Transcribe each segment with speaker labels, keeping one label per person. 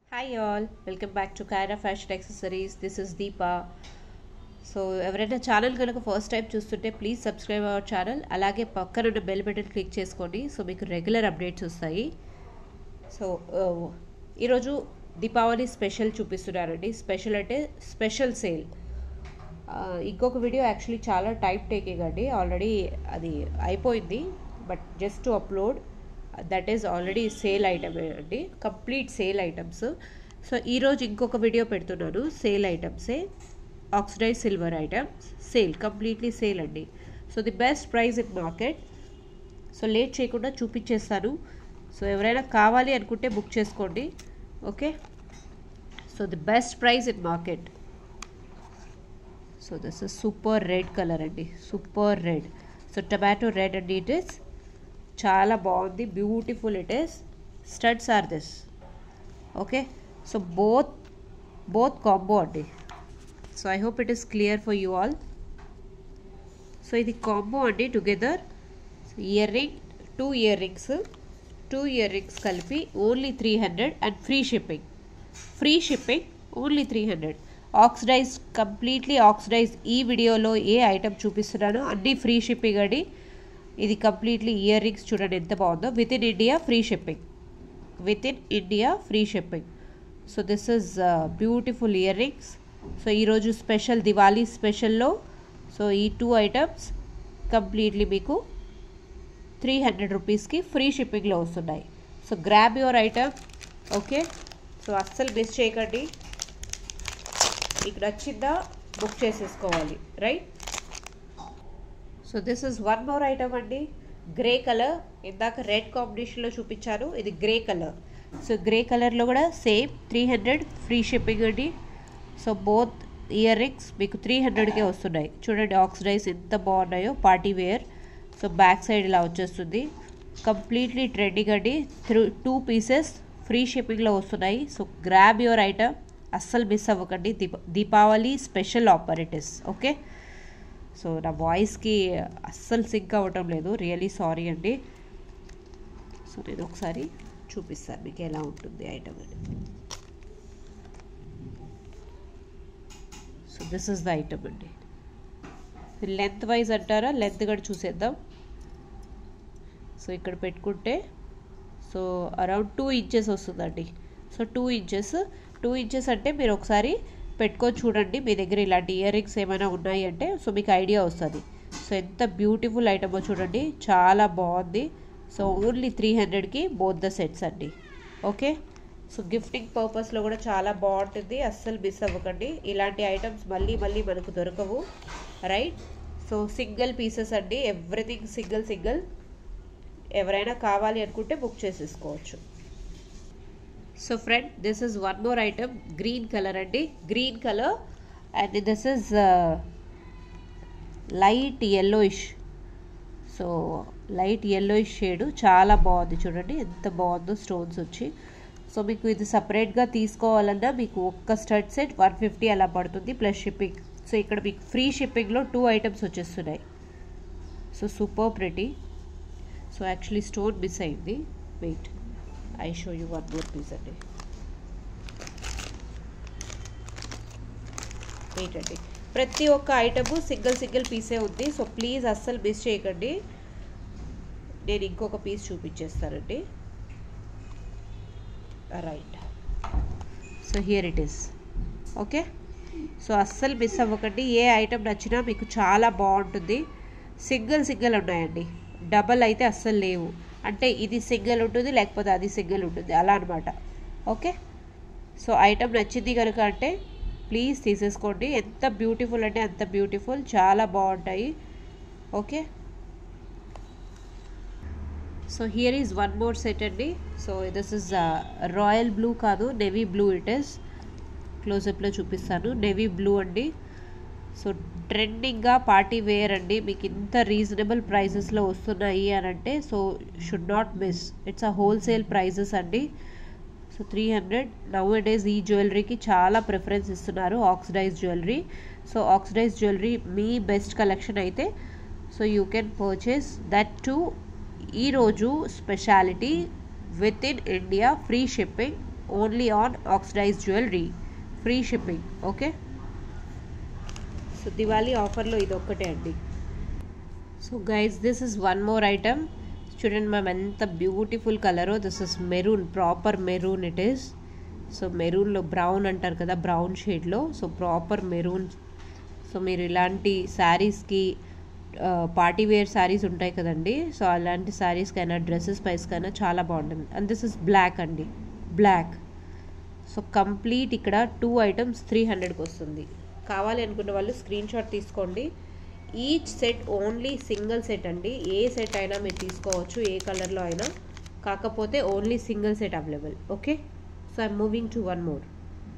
Speaker 1: hi all welcome back to Kaira fashion accessories this is Deepa so ఎవరైనా channel కనుక first time చూస్తుంటే please subscribe our channel అలాగే పక్కన ఉన్న బెల్ బటన్ క్లిక్ చేసుకోండి సో మీకు రెగ్యులర్ అప్డేట్స్ వస్తాయి సో ఈరోజు దీపావళి స్పెషల్ చూపిస్తున్నారండి స్పెషల్ అంటే స్పెషల్ సేల్ ఇంకొక వీడియో యాక్చువల్లీ చాలా టైప్ టేకింగ్ అండి ఆల్రెడీ అది అయిపోయింది but just to upload that is already sale item అండి కంప్లీట్ సేల్ ఐటమ్స్ సో ఈరోజు ఇంకొక వీడియో పెడుతున్నాను సేల్ ఐటమ్సే oxidize silver items sale completely sale అండి so the best price in market so late చేయకుండా చూపించేస్తాను సో ఎవరైనా కావాలి అనుకుంటే బుక్ చేసుకోండి okay so the best price in market so this is super red colour అండి super red so tomato red అండి it is చాలా బాగుంది beautiful it is studs are this okay so both both combo అండి so I hope it is clear for you all so ఇది combo అండి together earring two earrings two earrings కలిపి only three hundred and free shipping free shipping only three hundred oxidize completely oxidize ఈ వీడియోలో ఏ item చూపిస్తున్నానో అన్నీ free shipping అండి ఇది completely ear rings చూడండి ఎంత బాగుందో with in India free shipping with in India free shipping so this is beautiful ear rings so ఈరోజు స్పెషల్ దివాళీ స్పెషల్లో సో ఈ టూ ఐటమ్స్ కంప్లీట్లీ మీకు త్రీ హండ్రెడ్ రూపీస్కి ఫ్రీ షిప్పింగ్లో వస్తున్నాయి so grab your item okay so అస్సలు miss చేయకండి మీకు నచ్చిందా బుక్ చేసేసుకోవాలి right so this is one more item అండి గ్రే కలర్ ఇందాక రెడ్ కాంబినేషన్లో చూపించాను ఇది గ్రే కలర్ సో గ్రే కలర్లో కూడా same three hundred free shipping అండి సో బోత్ ఇయర్ రింగ్స్ మీకు త్రీ హండ్రెడ్కే వస్తున్నాయి చూడండి ఆక్సిడైజ్ ఎంత బాగున్నాయో party wear so back side ఇలా వచ్చేస్తుంది కంప్లీట్లీ ట్రెండింగ్ అండి త్రూ టూ పీసెస్ ఫ్రీ షిప్పింగ్లో వస్తున్నాయి సో గ్రాబ్ యువర్ ఐటమ్ అస్సలు మిస్ అవ్వకండి దీప Deepavali special offer it is okay so నా వాయిస్కి అస్సలు సింక్ అవ్వటం లేదు రియలీ సారీ అండి సో నేను ఒకసారి చూపిస్తాను మీకు ఎలా ఉంటుంది ఐటమ్ అని so this is the item అండి లెంత్ వైజ్ అంటారా లెంత్ కూడా చూసేద్దాం సో ఇక్కడ పెట్టుకుంటే సో అరౌండ్ టూ ఇంచెస్ వస్తుందండి so two inches two inches అంటే మీరు ఒకసారి పెట్టుకొని చూడండి మీ దగ్గర ఇలాంటి ఇయర్ రింగ్స్ ఏమైనా ఉన్నాయి అంటే సో మీకు ఐడియా వస్తుంది సో ఎంత బ్యూటిఫుల్ ఐటమో చూడండి చాలా బాగుంది సో ఓన్లీ త్రీ హండ్రెడ్కి బోత్ ద సెట్స్ అండి ఓకే సో గిఫ్టింగ్ పర్పస్లో కూడా చాలా బాగుంటుంది అస్సలు మిస్ అవ్వకండి ఇలాంటి ఐటమ్స్ మళ్ళీ మళ్ళీ మనకు దొరకవు రైట్ సో సింగిల్ పీసెస్ అండి ఎవ్రీథింగ్ సింగిల్ సింగిల్ ఎవరైనా కావాలి అనుకుంటే బుక్ చేసేసుకోవచ్చు so friend this is one more item green colour అండి green colour and this is light yellowish so light yellowish shade చాలా బాగుంది చూడండి ఎంత బాగుందో స్టోన్స్ వచ్చి సో మీకు ఇది సపరేట్గా తీసుకోవాలన్నా మీకు ఒక్క స్టడ్ సెట్ వన్ ఫిఫ్టీ అలా పడుతుంది ప్లస్ షిప్పింగ్ సో ఇక్కడ మీకు ఫ్రీ షిప్పింగ్లో టూ ఐటమ్స్ వచ్చేస్తున్నాయి so super pretty so actually stone miss అయింది wait I show you one more piece అండి వెయిట్ అండి ప్రతి ఒక్క ఐటము సింగిల్ సింగిల్ పీసే ఉంది సో ప్లీజ్ అస్సలు మిస్ చేయకండి నేను ఇంకొక పీస్ చూపించేస్తానండి right so here it is okay so అస్సలు మిస్ అవ్వకండి ఏ ఐటమ్ నచ్చినా మీకు చాలా బాగుంటుంది సింగిల్ సింగిల్ ఉన్నాయండి డబల్ అయితే అస్సలు లేవు అంటే ఇది సింగిల్ ఉంటుంది లేకపోతే అది సింగిల్ ఉంటుంది అలా అనమాట ఓకే సో ఐటమ్ నచ్చింది కనుక అంటే ప్లీజ్ తీసేసుకోండి ఎంత బ్యూటిఫుల్ అంటే అంత బ్యూటిఫుల్ చాలా బాగుంటాయి okay so here is one more set అండి so this is royal blue కాదు నెవీ బ్లూ ఇట్ ఈస్ క్లోజప్లో చూపిస్తాను నెవీ బ్లూ అండి సో ట్రెండింగ్గా పార్టీ వేర్ అండి మీకు ఇంత రీజనబుల్ ప్రైజెస్లో వస్తున్నాయి అని అంటే so should not miss it's a wholesale prices అండి so three hundred nowadays ఈ జ్యువెలరీకి చాలా ప్రిఫరెన్స్ ఇస్తున్నారు oxidize jewellery so oxidise jewellery మీ బెస్ట్ కలెక్షన్ అయితే so you can purchase that to ఈరోజు speciality with in India free shipping only on oxidise jewellery free shipping okay so Diwali ఆఫర్లో ఇది ఒక్కటే అండి so guys this is one more item చూడండి ma'am ఎంత beautiful కలరో this is maroon proper maroon it is so మెరూన్లో brown అంటారు కదా బ్రౌన్ షేడ్లో సో ప్రాపర్ మెరూన్ సో మీరు ఇలాంటి శారీస్కి పార్టీ వేర్ శారీస్ ఉంటాయి కదండి సో అలాంటి శారీస్కైనా డ్రెస్సెస్ పైస్కైనా చాలా బాగుంటుంది అండ్ దిస్ ఇస్ బ్లాక్ అండి బ్లాక్ సో కంప్లీట్ ఇక్కడ టూ ఐటమ్స్ త్రీ హండ్రెడ్కి వస్తుంది కావాలి అనుకున్న వాళ్ళు స్క్రీన్ షాట్ తీసుకోండి each set only single set అండి ఏ సెట్ అయినా మీరు తీసుకోవచ్చు ఏ కలర్లో అయినా కాకపోతే only single set available okay so I'm moving to one more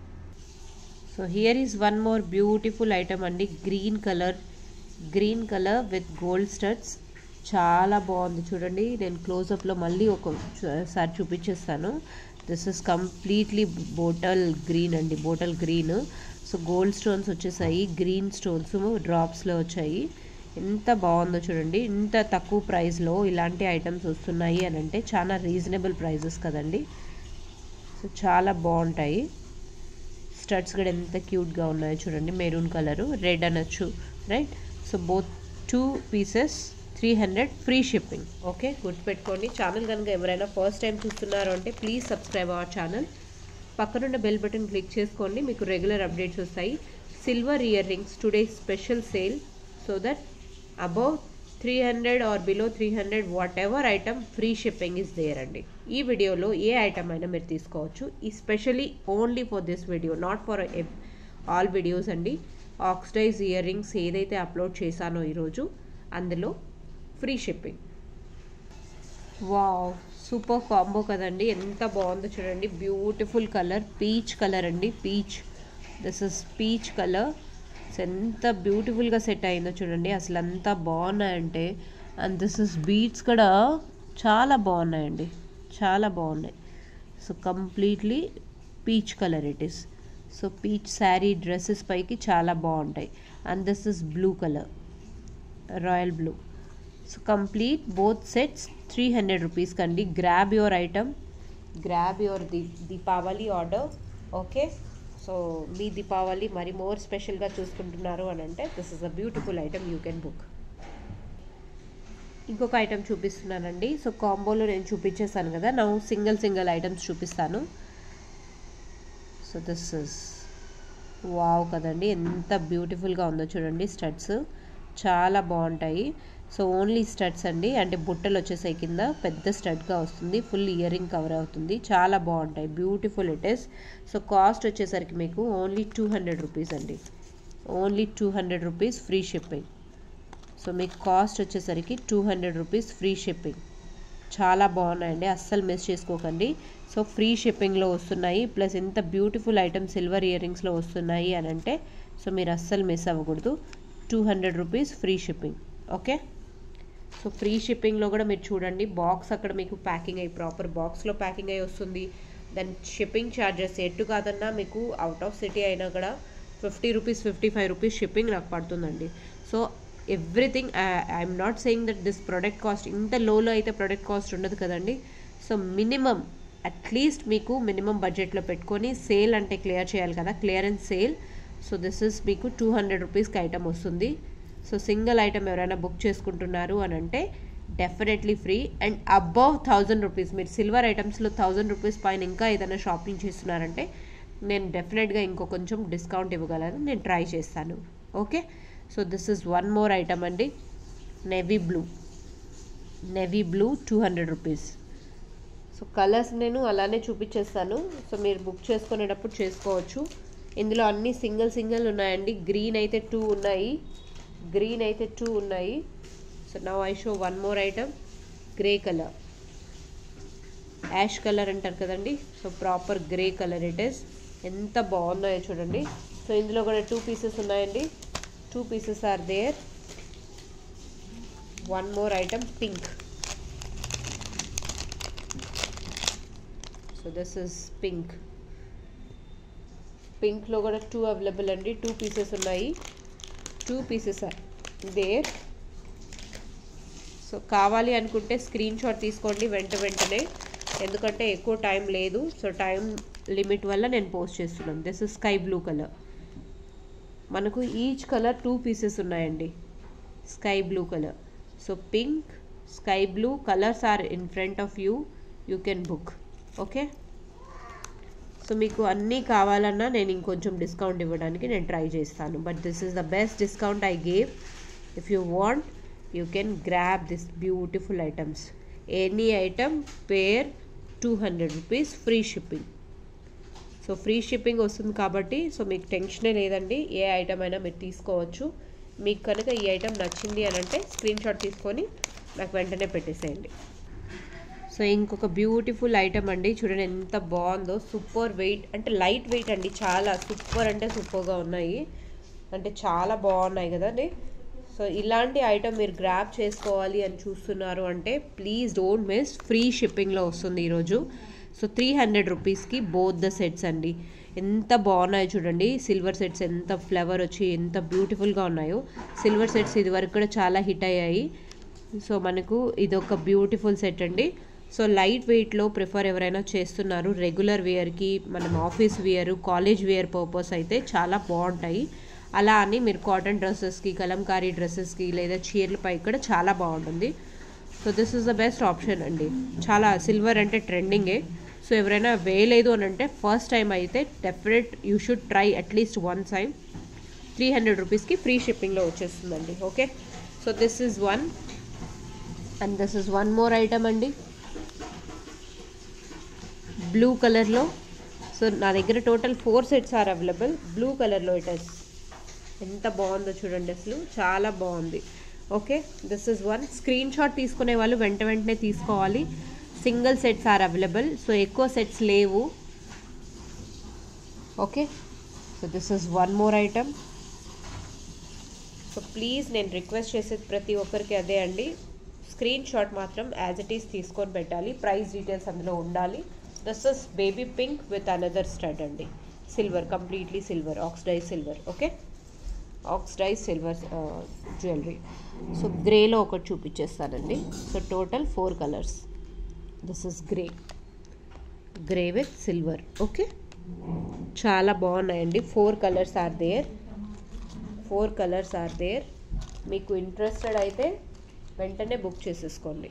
Speaker 1: so here is one more beautiful item అండి green colour green colour with gold studs చాలా బాగుంది చూడండి నేను క్లోజప్లో మళ్ళీ ఒకసారి చూపించేస్తాను this is completely bottle green అండి bottle green so gold stones వచ్చేసాయి గ్రీన్ స్టోన్స్ డ్రాప్స్లో వచ్చాయి ఎంత బాగుందో చూడండి ఇంత తక్కువ ప్రైస్లో ఇలాంటి ఐటమ్స్ వస్తున్నాయి అని అంటే చాలా రీజనబుల్ ప్రైజెస్ కదండి సో చాలా బాగుంటాయి స్టడ్స్ కూడా ఎంత క్యూట్గా ఉన్నాయో చూడండి మెరూన్ కలరు రెడ్ అనొచ్చు right so both two pieces three hundred free shipping okay గుర్తుపెట్టుకోండి ఛానల్ కనుక ఎవరైనా ఫస్ట్ టైం చూస్తున్నారు అంటే ప్లీజ్ సబ్స్క్రైబ్ అవర్ ఛానల్ పక్కనున్న బెల్ బటన్ క్లిక్ చేసుకోండి మీకు రెగ్యులర్ అప్డేట్స్ వస్తాయి silver year earrings today special sale so that above three hundred or below three hundred whatever item free shipping is there అండి ఈ వీడియోలో ఏ item అయినా మీరు తీసుకోవచ్చు ఈ especially only for this video not for all videos అండి oxidise earrings ఏదైతే అప్లోడ్ చేశానో ఈరోజు అందులో free shipping wow super combo కదండి ఎంత బాగుందో చూడండి బ్యూటిఫుల్ కలర్ పీచ్ కలర్ అండి peach this is peach colour ఎంత బ్యూటిఫుల్గా సెట్ అయిందో చూడండి అసలు ఎంత బాగున్నాయంటే అండ్ దిస్ ఇస్ బీట్స్ కూడా చాలా బాగున్నాయండి చాలా బాగున్నాయి so completely peach colour it is so peach sari dresses పైకి చాలా బాగుంటాయి and this is blue colour royal blue so complete both sets three hundred rupees కండి grab your item grab your దీ దీపావళి ఆర్డర్ ఓకే సో మీ దీపావళి మరి more స్పెషల్గా చూసుకుంటున్నారు అని అంటే this is a beautiful item you can book ఇంకొక ఐటమ్ చూపిస్తున్నానండి సో కాంబోలో నేను చూపించేసాను కదా నా సింగిల్ సింగిల్ ఐటమ్స్ చూపిస్తాను సో దిస్ ఇస్ వావ్ కదండి ఎంత బ్యూటిఫుల్గా ఉందో చూడండి స్టడ్స్ చాలా బాగుంటాయి సో ఓన్లీ స్టడ్స్ అండి అంటే బుట్టలు వచ్చేసాయి కింద పెద్ద స్టడ్గా వస్తుంది ఫుల్ ఇయర్ రింగ్ కవర్ అవుతుంది చాలా బాగుంటాయి beautiful it is so cost వచ్చేసరికి మీకు ఓన్లీ టూ హండ్రెడ్ రూపీస్ అండి only two hundred rupees free shipping so మీకు కాస్ట్ వచ్చేసరికి two hundred rupees free shipping చాలా బాగున్నాయండి అస్సలు మిస్ చేసుకోకండి సో ఫ్రీ షిప్పింగ్లో వస్తున్నాయి ప్లస్ ఎంత బ్యూటిఫుల్ ఐటమ్ సిల్వర్ ఇయర్ రింగ్స్లో వస్తున్నాయి అని అంటే సో మీరు అస్సలు మిస్ అవ్వకూడదు two hundred rupees free shipping okay so free షిప్పింగ్లో కూడా మీరు చూడండి బాక్స్ అక్కడ మీకు ప్యాకింగ్ అయ్యి ప్రాపర్ బాక్స్లో ప్యాకింగ్ అయ్యి వస్తుంది దాని షిప్పింగ్ ఛార్జెస్ ఎటు కాదన్నా మీకు అవుట్ ఆఫ్ సిటీ అయినా కూడా fifty rupees fifty five rupees shipping నాకు పడుతుందండి so everything I'm not saying that this product cost ఇంత లోలో అయితే ప్రొడక్ట్ కాస్ట్ ఉండదు కదండి సో మినిమం అట్లీస్ట్ మీకు మినిమం బడ్జెట్లో పెట్టుకొని సేల్ అంటే క్లియర్ చేయాలి కదా clearance sale so this is మీకు టూ హండ్రెడ్ రూపీస్కి ఐటమ్ వస్తుంది సో సింగిల్ ఐటమ్ ఎవరైనా బుక్ చేసుకుంటున్నారు అని అంటే definitely free and above thousand rupees మీరు సిల్వర్ ఐటమ్స్లో థౌజండ్ రూపీస్ పైన ఇంకా ఏదైనా షాపింగ్ చేస్తున్నారంటే నేను డెఫినెట్గా ఇంకో కొంచెం డిస్కౌంట్ ఇవ్వగలను నేను ట్రై చేస్తాను okay so this is one more item అండి navy blue navy blue two hundred rupees so colours నేను అలానే చూపించేస్తాను సో మీరు బుక్ చేసుకునేటప్పుడు చేసుకోవచ్చు ఇందులో అన్ని సింగిల్ సింగిల్ ఉన్నాయండి గ్రీన్ అయితే టూ ఉన్నాయి గ్రీన్ అయితే టూ ఉన్నాయి so now I show one more item grey colour ash colour అంటారు కదండి so proper grey colour it is ఎంత బాగున్నాయో చూడండి సో ఇందులో కూడా టూ పీసెస్ ఉన్నాయండి two pieces are there one more item pink so this is pink పింక్లో కూడా టూ అవైలబుల్ అండి టూ పీసెస్ ఉన్నాయి two pieces are there so కావాలి అనుకుంటే స్క్రీన్ షాట్ తీసుకోండి వెంట వెంటనే ఎందుకంటే ఎక్కువ టైం లేదు సో టైం లిమిట్ వల్ల నేను పోస్ట్ చేస్తున్నాను this is sky blue colour మనకు ఈచ్ కలర్ టూ పీసెస్ ఉన్నాయండి sky blue colour so pink sky blue colours are in front of you you can book okay so మీకు అన్నీ కావాలన్నా నేను ఇంకొంచెం డిస్కౌంట్ ఇవ్వడానికి నేను ట్రై చేస్తాను but this is the best discount I gave if you want you can grab this beautiful items any item per two hundred rupees free shipping so free shipping వస్తుంది కాబట్టి సో మీకు టెన్షనే లేదండి ఏ item అయినా మీరు తీసుకోవచ్చు మీకు కనుక ఈ ఐటమ్ నచ్చింది అని అంటే స్క్రీన్ షాట్ తీసుకొని నాకు వెంటనే పెట్టేసేయండి సో ఇంకొక బ్యూటిఫుల్ ఐటమ్ అండి చూడండి ఎంత బాగుందో సూపర్ వెయిట్ అంటే లైట్ వెయిట్ అండి చాలా సూపర్ అంటే సూపర్గా ఉన్నాయి అంటే చాలా బాగున్నాయి కదండి సో ఇలాంటి ఐటమ్ మీరు గ్రాప్ చేసుకోవాలి అని చూస్తున్నారు అంటే ప్లీజ్ డోంట్ మిస్ ఫ్రీ షిప్పింగ్లో వస్తుంది ఈరోజు సో త్రీ హండ్రెడ్ రూపీస్కి బోత్ ద సెట్స్ అండి ఎంత బాగున్నాయో చూడండి సిల్వర్ సెట్స్ ఎంత ఫ్లవర్ వచ్చి ఎంత బ్యూటిఫుల్గా ఉన్నాయో సిల్వర్ సెట్స్ ఇది వరకు కూడా చాలా హిట్ అయ్యాయి సో మనకు ఇది ఒక బ్యూటిఫుల్ సెట్ అండి సో లైట్ వెయిట్లో ప్రిఫర్ ఎవరైనా చేస్తున్నారు రెగ్యులర్ వేర్కి మనం office wear college wear purpose అయితే చాలా బాగుంటాయి అలా అని మీరు కాటన్ డ్రెస్సెస్కి కలంకారీ డ్రెస్సెస్కి లేదా చీరలపై కూడా చాలా బాగుంటుంది so this is the best option అండి చాలా సిల్వర్ అంటే ట్రెండింగే సో ఎవరైనా వేయలేదు అని అంటే ఫస్ట్ టైం అయితే definite you should try at least one time three hundred రూపీస్కి ఫ్రీ షిప్పింగ్లో వచ్చేస్తుందండి okay so this is one and this is one more item అండి బ్లూ కలర్లో సో నా దగ్గర total four sets are available blue కలర్లో it is ఎంత బాగుందో చూడండి అసలు చాలా బాగుంది okay this is one screen shot తీసుకునే వాళ్ళు వెంట వెంటనే తీసుకోవాలి single sets are available so ఎక్కువ సెట్స్ లేవు okay so this is one more item so please నేను రిక్వెస్ట్ చేసేది ప్రతి ఒక్కరికి అదే అండి స్క్రీన్ షాట్ మాత్రం యాజ్ ఇట్ ఈస్ తీసుకొని పెట్టాలి ప్రైస్ డీటెయిల్స్ అందులో ఉండాలి this is baby pink with another stud అండి silver completely silver oxidise silver okay oxidise silver jewellery so గ్రేలో ఒకటి చూపించేస్తానండి so total four colours this is grey grey with silver okay చాలా బాగున్నాయండి four colours are there four colours are there మీకు interested అయితే వెంటనే book చేసేసుకోండి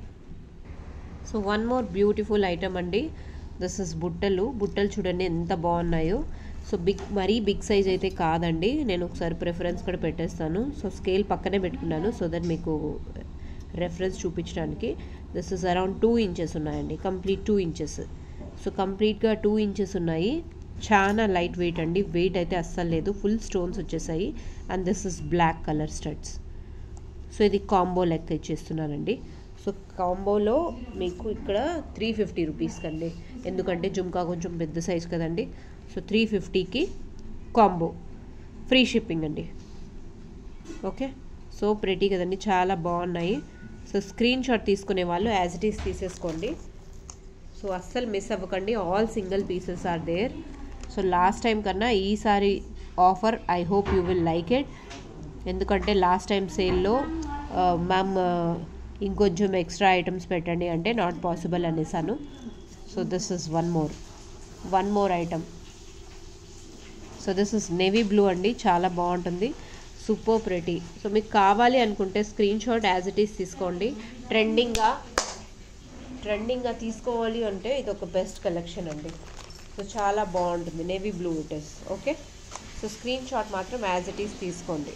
Speaker 1: so one more beautiful item అండి దిస్ ఇస్ బుట్టలు బుట్టలు చూడండి ఎంత బాగున్నాయో సో బిగ్ మరీ బిగ్ సైజ్ అయితే కాదండి నేను ఒకసారి ప్రిఫరెన్స్ కూడా పెట్టేస్తాను సో స్కేల్ పక్కనే పెట్టుకున్నాను సో దట్ మీకు రెఫరెన్స్ చూపించడానికి this is around two inches ఉన్నాయండి కంప్లీట్ టూ ఇంచెస్ సో కంప్లీట్గా టూ ఇంచెస్ ఉన్నాయి చాలా లైట్ వెయిట్ అండి వెయిట్ అయితే అస్సలు లేదు ఫుల్ స్టోన్స్ వచ్చేసాయి and this is black colour studs so ఇది కాంబో లెక్క ఇచ్చేస్తున్నానండి సో కాంబోలో మీకు ఇక్కడ త్రీ ఫిఫ్టీ రూపీస్ కండి ఎందుకంటే జుమ్కా కొంచెం పెద్ద సైజ్ కదండి సో త్రీ ఫిఫ్టీకి కాంబో ఫ్రీ షిప్పింగ్ అండి ఓకే సో ప్రెటీ కదండి చాలా బాగున్నాయి సో స్క్రీన్ షాట్ తీసుకునే వాళ్ళు యాజ్ ఇట్ ఈస్ తీసేసుకోండి సో అస్సలు మిస్ అవ్వకండి all single pieces are there so last time కన్నా ఈసారి offer I hope you will like it ఎందుకంటే లాస్ట్ టైం సేల్లో మ్యామ్ ఇంకొంచెం ఎక్స్ట్రా ఐటమ్స్ పెట్టండి అంటే నాట్ పాసిబుల్ అనేసాను so this is one more one more item so this is navy blue అండి చాలా బాగుంటుంది సూపర్ ప్రెటీ సో మీకు కావాలి అనుకుంటే screen shot as it is తీసుకోండి ట్రెండింగ్గా ట్రెండింగ్గా తీసుకోవాలి అంటే ఇది ఒక బెస్ట్ కలెక్షన్ అండి సో చాలా బాగుంటుంది navy blue it is okay so screen shot మాత్రం యాజ్ ఇట్ ఈస్ తీసుకోండి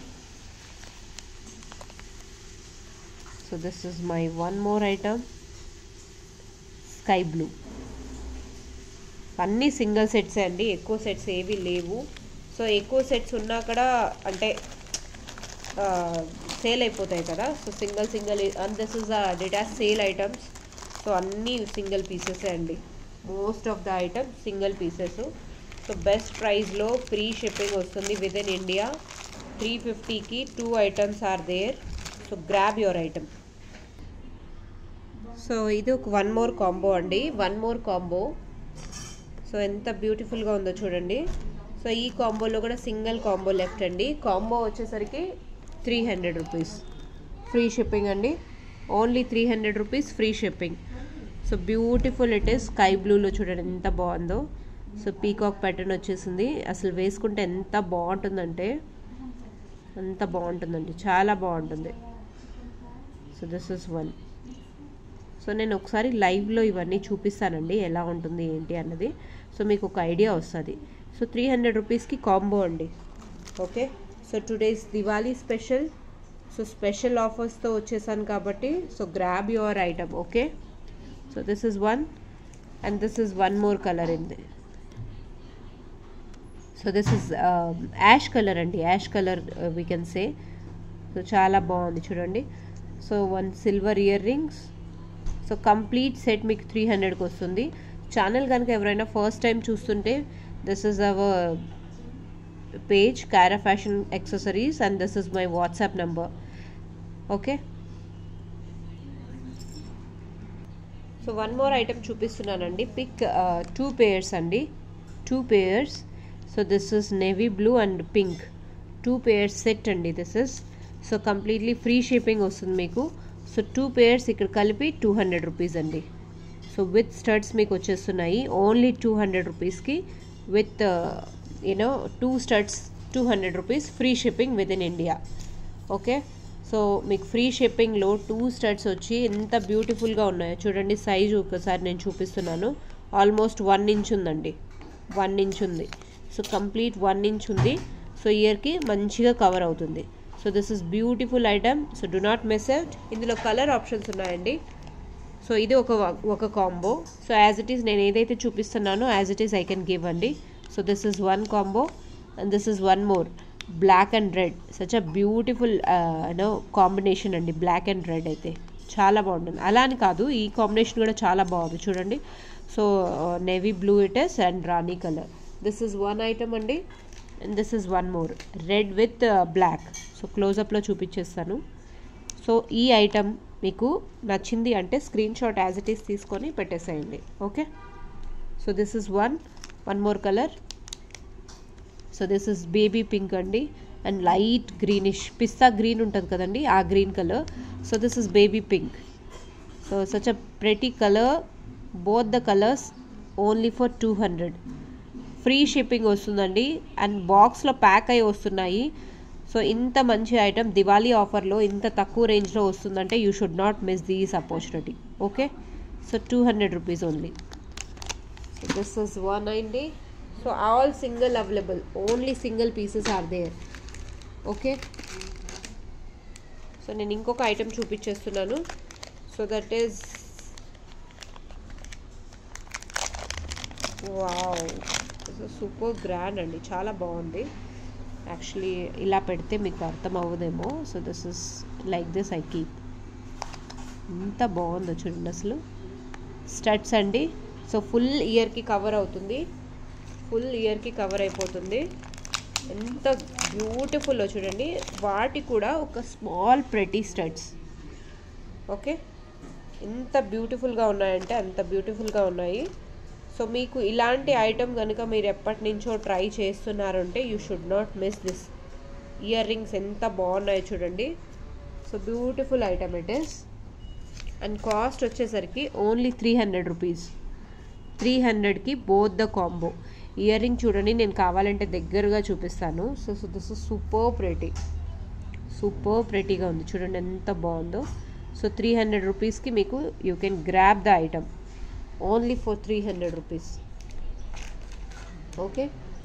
Speaker 1: so this is my one more item sky blue అన్నీ సింగిల్ సెట్సే అండి ఎక్కువ సెట్స్ ఏవి లేవు సో ఎక్కువ సెట్స్ ఉన్నా కూడా అంటే సేల్ అయిపోతాయి కదా so single single and this is detach sale items so అన్నీ సింగిల్ పీసెసే అండి most of the item single pieces so best ప్రైస్లో ఫ్రీ షిప్పింగ్ వస్తుంది విత్ ఇన్ ఇండియా త్రీ ఫిఫ్టీకి two items are there so grab your item so ఇది ఒక one more combo అండి one more combo so ఎంత బ్యూటిఫుల్గా ఉందో చూడండి సో ఈ కాంబోలో కూడా సింగిల్ కాంబో లెఫ్ట్ అండి కాంబో వచ్చేసరికి three hundred rupees free shipping అండి only three hundred rupees free shipping so beautiful it is sky బ్లూలో చూడండి ఎంత బాగుందో సో పీకాక్ ప్యాటర్న్ వచ్చేసింది అసలు వేసుకుంటే ఎంత బాగుంటుందంటే అంత బాగుంటుందండి చాలా బాగుంటుంది so this is one so నేను ఒకసారి లైవ్లో ఇవన్నీ చూపిస్తానండి ఎలా ఉంటుంది ఏంటి అన్నది సో మీకు ఒక ఐడియా వస్తుంది సో త్రీ హండ్రెడ్ రూపీస్కి కాంబో అండి okay so today's Diwali special so special ఆఫర్స్తో వచ్చేసాను కాబట్టి so grab your item okay so this is one and this is one more colour in the so this is ash colour అండి ash colour we can say so చాలా బాగుంది చూడండి so one silver ear rings so complete set మీకు three హండ్రెడ్కి వస్తుంది channel కనుక ఎవరైనా first time చూస్తుంటే this is our page Kara fashion accessories and this is my WhatsApp number okay so one more item చూపిస్తున్నానండి పిక్ టూ పేయర్స్ అండి two pairs so this is navy blue and pink two pairs set అండి this is so completely free shipping వస్తుంది మీకు so two pairs ఇక్కడ కలిపి two hundred rupees అండి so with studs మీకు వచ్చేస్తున్నాయి ఓన్లీ టూ హండ్రెడ్ రూపీస్కి with you know two studs two hundred rupees free shipping with in India okay so మీకు free షిప్పింగ్లో టూ స్టడ్స్ వచ్చి ఎంత బ్యూటిఫుల్గా ఉన్నాయో చూడండి సైజు ఒకసారి నేను చూపిస్తున్నాను ఆల్మోస్ట్ వన్ ఇంచ్ ఉందండి వన్ ఇంచ్ ఉంది సో కంప్లీట్ వన్ ఇంచ్ ఉంది సో ఇయర్కి మంచిగా కవర్ అవుతుంది so this is beautiful item so do not miss out ఇందులో కలర్ ఆప్షన్స్ ఉన్నాయండి సో ఇది ఒక ఒక combo so as it is నేను ఏదైతే చూపిస్తున్నానో as it is I can give అండి so this is one combo and this is one more black and red such a beautiful you know combination అండి black and red అయితే చాలా బాగుంటుంది అలా అని కాదు ఈ కాంబినేషన్ కూడా చాలా బాగుంది చూడండి so navy blue it is and రాణి colour this is one item అండి and this is one more red with black so క్లోజప్లో చూపించేస్తాను సో ఈ ఐటమ్ మీకు నచ్చింది అంటే screen shot as it is తీసుకొని పెట్టేసేయండి okay so this is one one more colour so this is baby pink అండి అండ్ లైట్ గ్రీనిష్ పిస్తా గ్రీన్ ఉంటుంది కదండి ఆ green colour so this is baby pink so such a pretty colour both the colours only for two hundred free shipping వస్తుందండి and బాక్స్లో pack అయి వస్తున్నాయి so ఇంత మంచి ఐటమ్ దివాళీ ఆఫర్లో ఇంత తక్కువ రేంజ్లో వస్తుందంటే you should not miss these opportunity okay so two hundred rupees only so this is one అండి so all single available only single pieces are there okay so నేను ఇంకొక ఐటమ్ చూపించేస్తున్నాను so that is wow super grand అండి చాలా బాగుంది actually ఇలా పెడితే మీకు అర్థం అవ్వదేమో so this is like this I keep ఎంత బాగుందో చూడండి అసలు స్టడ్స్ అండి సో ఫుల్ ఇయర్కి కవర్ అవుతుంది ఫుల్ ఇయర్కి కవర్ అయిపోతుంది ఎంత బ్యూటిఫుల్లో చూడండి వాటి కూడా ఒక స్మాల్ ప్రెటీ స్టడ్స్ ఓకే ఎంత బ్యూటిఫుల్గా ఉన్నాయంటే అంత బ్యూటిఫుల్గా ఉన్నాయి సో మీకు ఇలాంటి ఐటమ్ కనుక మీరు ఎప్పటి నుంచో ట్రై చేస్తున్నారంటే you should not miss this ear rings ఎంత బాగున్నాయో చూడండి so beautiful item it is and cost వచ్చేసరికి only three hundred rupees three హండ్రెడ్కి both the combo ear ring చూడండి నేను కావాలంటే దగ్గరగా చూపిస్తాను so so this is super pretty super ప్రెటీగా ఉంది చూడండి ఎంత బాగుందో సో త్రీ హండ్రెడ్ రూపీస్కి మీకు you can grab the item only for three hundred rupees okay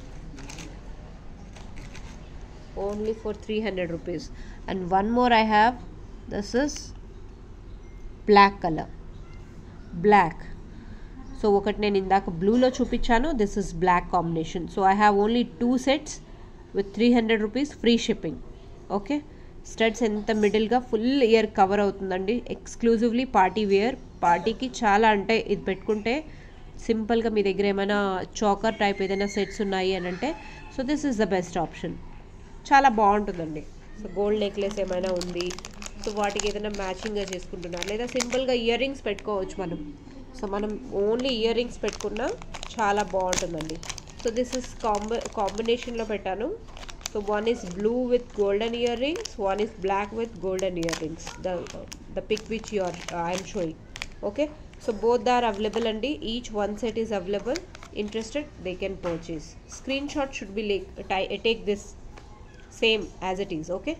Speaker 1: only for three hundred rupees and one more I have this is black colour black so ఒకటి నేను ఇందాక బ్లూలో చూపించాను this is black combination so I have only two sets with three hundred rupees free shipping okay studs ఎంత మిడిల్గా full ear cover అవుతుందండి exclusively party wear పార్టీకి చాలా అంటే ఇది పెట్టుకుంటే సింపుల్గా మీ దగ్గర ఏమైనా చాకర్ టైప్ ఏదైనా సెట్స్ ఉన్నాయి అని అంటే so this is the best option చాలా బాగుంటుందండి సో గోల్డ్ నెక్లెస్ ఏమైనా ఉంది సో వాటికి ఏదైనా మ్యాచింగ్గా చేసుకుంటున్నారు లేదా సింపుల్గా ఇయర్ రింగ్స్ పెట్టుకోవచ్చు మనం సో మనం ఓన్లీ ఇయర్ రింగ్స్ పెట్టుకున్నా చాలా బాగుంటుందండి సో దిస్ ఇస్ కాంబ కాంబినేషన్లో పెట్టాను so one is blue with golden ear rings one is black with golden ear rings the the pick which you are I'm showing okay so both are available అండి each one set is available interested they can purchase screenshot should be like ti- take this same as it is okay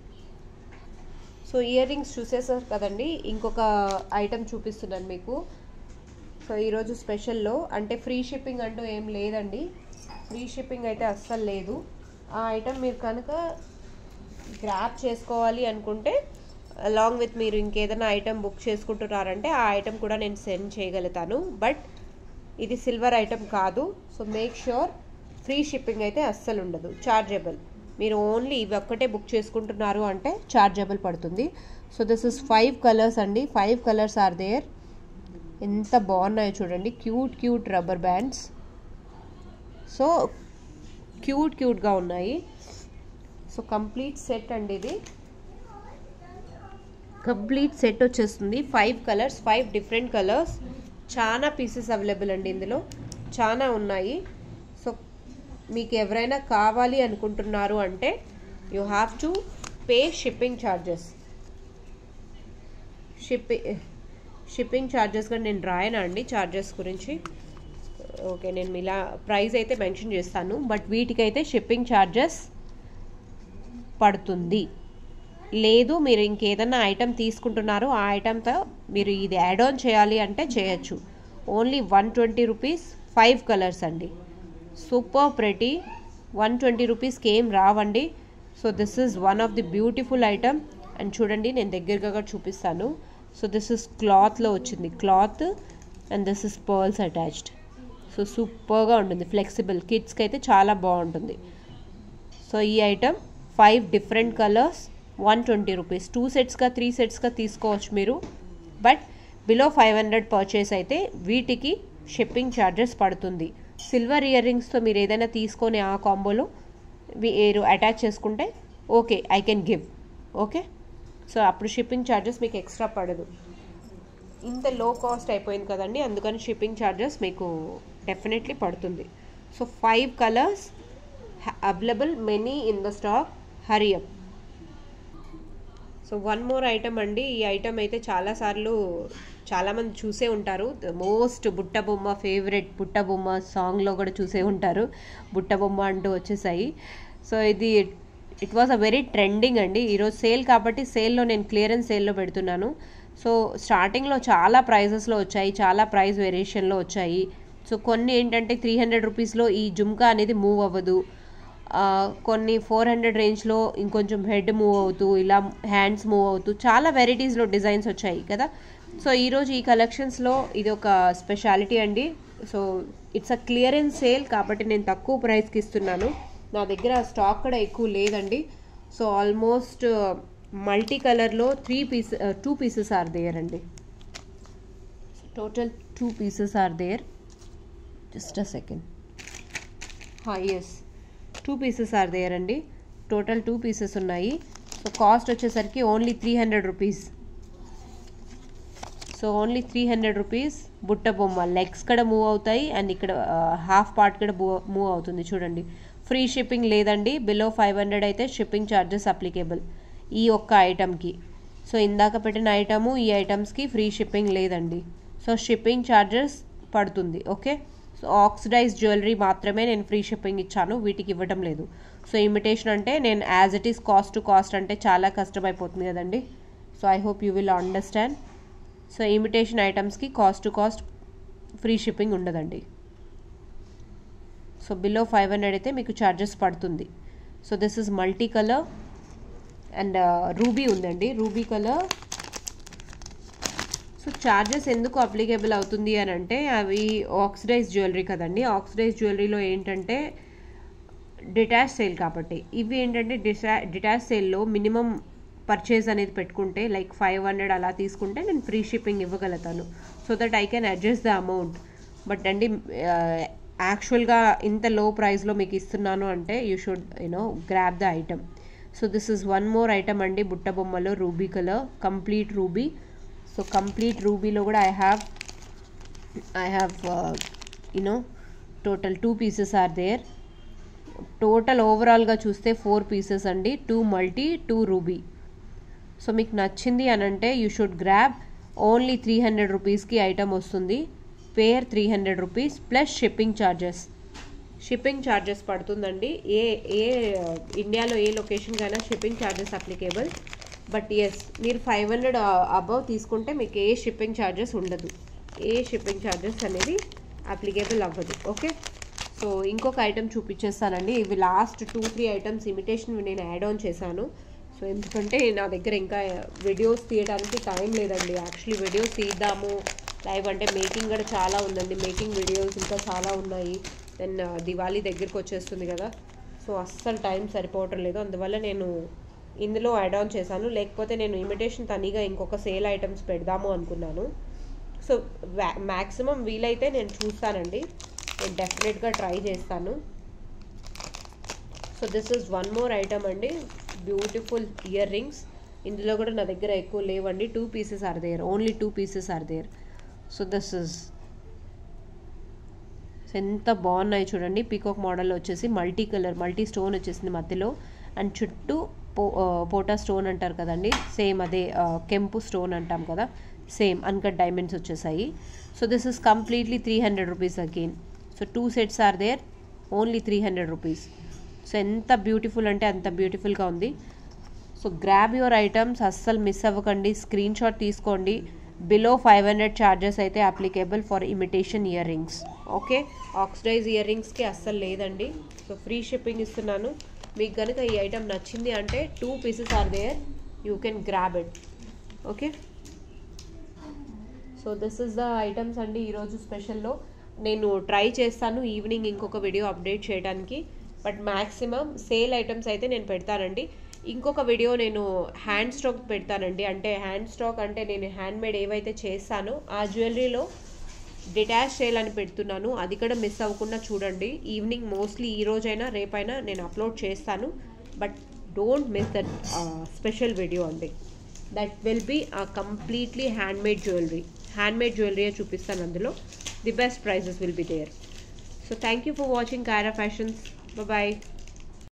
Speaker 1: so ear rings చూసేసారు కదండి ఇంకొక item చూపిస్తున్నాను మీకు so ఈరోజు స్పెషల్లో అంటే free shipping అంటూ ఏం లేదండి ఫ్రీ షిప్పింగ్ అయితే అస్సలు లేదు ఆ ఐటెం మీరు కనుక గ్రాప్ చేసుకోవాలి అనుకుంటే అలాంగ్ విత్ మీరు ఇంకేదైనా ఐటెం బుక్ చేసుకుంటున్నారంటే ఆ ఐటెం కూడా నేను సెండ్ చేయగలుగుతాను బట్ ఇది సిల్వర్ ఐటెం కాదు so make sure free shipping అయితే అస్సలు ఉండదు చార్జబుల్ మీరు ఓన్లీ ఇవి ఒక్కటే బుక్ చేసుకుంటున్నారు అంటే చార్జబుల్ పడుతుంది so this is five colours అండి ఫైవ్ కలర్స్ ఆర్ దేర్ ఎంత బాగున్నాయో చూడండి cute cute rubber bands so cute క్యూట్గా ఉన్నాయి సో కంప్లీట్ సెట్ అండి ఇది కంప్లీట్ సెట్ వచ్చేస్తుంది five colours five different colours చాలా పీసెస్ అవైలబుల్ అండి ఇందులో చాలా ఉన్నాయి సో మీకు ఎవరైనా కావాలి అనుకుంటున్నారు అంటే you have to pay shipping charges shipping shipping charges కూడా నేను రాయనా అండి ఛార్జెస్ గురించి ఓకే నేను ఇలా ప్రైస్ అయితే మెన్షన్ చేస్తాను బట్ వీటికైతే షిప్పింగ్ ఛార్జెస్ పడుతుంది లేదు మీరు ఇంకేదన్నా ఐటెం తీసుకుంటున్నారు ఆ ఐటెంతో మీరు ఇది యాడ్ ఆన్ చేయాలి అంటే చేయొచ్చు only one twenty rupees five colours అండి సూపర్ ప్రెటీ వన్ ట్వంటీ రూపీస్కి ఏం రావండి so this is one of the beautiful item and చూడండి నేను దగ్గరగా కూడా చూపిస్తాను సో దిస్ ఇస్ క్లాత్లో వచ్చింది cloth and this is pearls attached so సూపర్గా ఉంటుంది ఫ్లెక్సిబుల్ కిడ్స్కి అయితే చాలా బాగుంటుంది సో ఈ item five different colours one twenty rupees two సెట్స్గా త్రీ సెట్స్గా తీసుకోవచ్చు మీరు but below five hundred purchase అయితే వీటికి షిప్పింగ్ ఛార్జెస్ పడుతుంది సిల్వర్ ఇయర్ రింగ్స్తో మీరు ఏదైనా తీసుకొని ఆ కాంబోలో మీరు అటాచ్ చేసుకుంటే okay I can give okay so అప్పుడు షిప్పింగ్ ఛార్జెస్ మీకు ఎక్స్ట్రా పడదు ఇంత లో కాస్ట్ అయిపోయింది కదండి అందుకని షిప్పింగ్ ఛార్జెస్ మీకు డెఫినెట్లీ పడుతుంది so five colours available many in the stock hurry up so one more item అండి ఈ ఐటమ్ అయితే చాలాసార్లు చాలామంది చూసే ఉంటారు ద మోస్ట్ బుట్ట బొమ్మ ఫేవరెట్ బుట్ట బొమ్మ సాంగ్లో కూడా చూసే ఉంటారు బుట్ట బొమ్మ అంటూ వచ్చేసాయి సో ఇది it was a very trending అండి ఈరోజు సేల్ కాబట్టి సేల్లో నేను క్లియరెన్స్ సేల్లో పెడుతున్నాను సో స్టార్టింగ్లో చాలా ప్రైజెస్లో వచ్చాయి చాలా ప్రైస్ వేరియేషన్లో వచ్చాయి సో కొన్ని ఏంటంటే త్రీ హండ్రెడ్ రూపీస్లో ఈ జుమ్కా అనేది మూవ్ అవ్వదు కొన్ని ఫోర్ హండ్రెడ్ రేంజ్లో ఇంకొంచెం హెడ్ మూవ్ అవుతూ ఇలా హ్యాండ్స్ మూవ్ అవుతూ చాలా వెరైటీస్లో డిజైన్స్ వచ్చాయి కదా సో ఈరోజు ఈ కలెక్షన్స్లో ఇది ఒక స్పెషాలిటీ అండి so it's a clearance sale కాబట్టి నేను తక్కువ ప్రైస్కి ఇస్తున్నాను నా దగ్గర స్టాక్ కూడా ఎక్కువ లేదండి సో ఆల్మోస్ట్ మల్టీ కలర్లో three piece two pieces are there అండి total two pieces are there just a second yes two pieces are there అండి టోటల్ టూ పీసెస్ ఉన్నాయి సో కాస్ట్ వచ్చేసరికి only three hundred rupees so only three hundred rupees బుట్ట బొమ్మ legs కూడా move అవుతాయి and ఇక్కడ half part కూడా move అవుతుంది చూడండి ఫ్రీ షిప్పింగ్ లేదండి బిలో ఫైవ్ హండ్రెడ్ అయితే షిప్పింగ్ ఛార్జెస్ అప్లికేబుల్ ఈ ఒక్క ఐటమ్కి సో ఇందాక పెట్టిన ఐటము ఈ ఐటమ్స్కి ఫ్రీ షిప్పింగ్ లేదండి సో షిప్పింగ్ ఛార్జెస్ పడుతుంది ఓకే సో ఆక్సిడైజ్ జ్యువెలరీ మాత్రమే నేను ఫ్రీ షిప్పింగ్ ఇచ్చాను వీటికి ఇవ్వడం లేదు సో ఇమిటేషన్ అంటే నేను as it is cost to cost అంటే చాలా కష్టమైపోతుంది కదండి so I hope you will understand so imitation ఐటమ్స్కి cost to cost free shipping ఉండదండి సో బిలో ఫైవ్ హండ్రెడ్ అయితే మీకు ఛార్జెస్ పడుతుంది so this is multi colour and ruby ఉందండి రూబీ కలర్ సో ఛార్జెస్ ఎందుకు అప్లికేబుల్ అవుతుంది అని అంటే అవి ఆక్సిడైజ్ జ్యువెలరీ కదండి ఆక్సిడైజ్ జ్యువెలరీలో ఏంటంటే డిటాచ్ సేల్ కాబట్టి ఇవి ఏంటంటే డిటా డిటాచ్ సేల్లో మినిమం పర్చేజ్ అనేది పెట్టుకుంటే లైక్ ఫైవ్ హండ్రెడ్ అలా తీసుకుంటే నేను ఫ్రీ షిప్పింగ్ ఇవ్వగలుగుతాను so that I can adjust the amount but అండి యాక్చువల్గా ఇంత లో ప్రైస్లో మీకు ఇస్తున్నాను అంటే you should you know grab the item so this is one more item అండి బుట్ట బొమ్మలో ruby colour complete ruby so complete రూబీలో కూడా I have I have you know total two pieces are there total ఓవరాల్గా చూస్తే ఫోర్ పీసెస్ అండి two multi two ruby so మీకు నచ్చింది అని అంటే you should grab only three hundred రూపీస్కి ఐటమ్ వస్తుంది pair three hundred rupees plus shipping charges shipping charges పడుతుందండి ఏ ఏ ఇండియాలో ఏ లొకేషన్కైనా shipping charges applicable but yes మీరు ఫైవ్ హండ్రెడ్ అబవ్ తీసుకుంటే మీకు ఏ షిప్పింగ్ ఛార్జెస్ ఉండదు ఏ షిప్పింగ్ ఛార్జెస్ అనేది అప్లికేబుల్ అవ్వదు ఓకే సో ఇంకొక ఐటెం చూపించేస్తానండి ఇవి last two three items imitation నేను యాడ్ ఆన్ చేశాను సో ఎందుకంటే నా దగ్గర ఇంకా వీడియోస్ తీయడానికి టైం లేదండి యాక్చువల్లీ వీడియోస్ తీద్దాము లైవ్ అంటే మేకింగ్ కూడా చాలా ఉందండి మేకింగ్ వీడియోస్ ఇంకా చాలా ఉన్నాయి దెన్ దివాళీ దగ్గరికి వచ్చేస్తుంది కదా సో అస్సలు టైం సరిపోవటం లేదు అందువల్ల నేను ఇందులో యాడ్ ఆన్ చేశాను లేకపోతే నేను ఇమిటేషన్ తనీగా ఇంకొక సేల్ ఐటమ్స్ పెడదాము అనుకున్నాను సో మ్యాక్సిమం వీలైతే నేను చూస్తానండి నేను డెఫినెట్గా ట్రై చేస్తాను so this is one more item అండి బ్యూటిఫుల్ ఇయర్ రింగ్స్ ఇందులో కూడా నా దగ్గర ఎక్కువ లేవండి two pieces are there only two pieces are there so this is ఎంత బాగున్నాయి చూడండి పీకాక్ మోడల్ వచ్చేసి మల్టీ కలర్ మల్టీ స్టోన్ వచ్చేసింది మధ్యలో అండ్ చుట్టూ పో పోటా స్టోన్ అంటారు కదండి సేమ్ అదే కెంపు స్టోన్ అంటాం కదా సేమ్ అన్కట్ డైమండ్స్ వచ్చేసాయి so this is completely three hundred rupees again so two sets are there only three hundred rupees so ఎంత బ్యూటిఫుల్ అంటే అంత బ్యూటిఫుల్గా ఉంది సో గ్రాబ్ యువర్ ఐటమ్స్ అస్సలు మిస్ అవ్వకండి స్క్రీన్ షాట్ తీసుకోండి బిలో ఫైవ్ హండ్రెడ్ ఛార్జెస్ అయితే applicable for imitation earrings okay oxidise ఇయర్ రింగ్స్కి అస్సలు లేదండి సో ఫ్రీ షిప్పింగ్ ఇస్తున్నాను మీకు కనుక ఈ ఐటమ్ నచ్చింది అంటే two pieces are there you can grab it okay so this is the items అండి ఈరోజు స్పెషల్లో నేను ట్రై చేస్తాను ఈవినింగ్ ఇంకొక వీడియో అప్డేట్ చేయడానికి బట్ మ్యాక్సిమం సేల్ ఐటమ్స్ అయితే నేను పెడతానండి ఇంకొక వీడియో నేను హ్యాండ్ స్టాక్ పెడతానండి అంటే హ్యాండ్ స్టాక్ అంటే నేను హ్యాండ్ మేడ్ ఏవైతే చేస్తానో ఆ జ్యువెలరీలో డిటాచ్ చేయాలని పెడుతున్నాను అది కూడా మిస్ అవ్వకుండా చూడండి ఈవినింగ్ మోస్ట్లీ ఈ రోజైనా రేపైనా నేను అప్లోడ్ చేస్తాను but don't miss that special video అండి that will be completely handmade jewellery handmade jewellery చూపిస్తాను అందులో the best prices will be there so thank you for watching Kaira fashions bye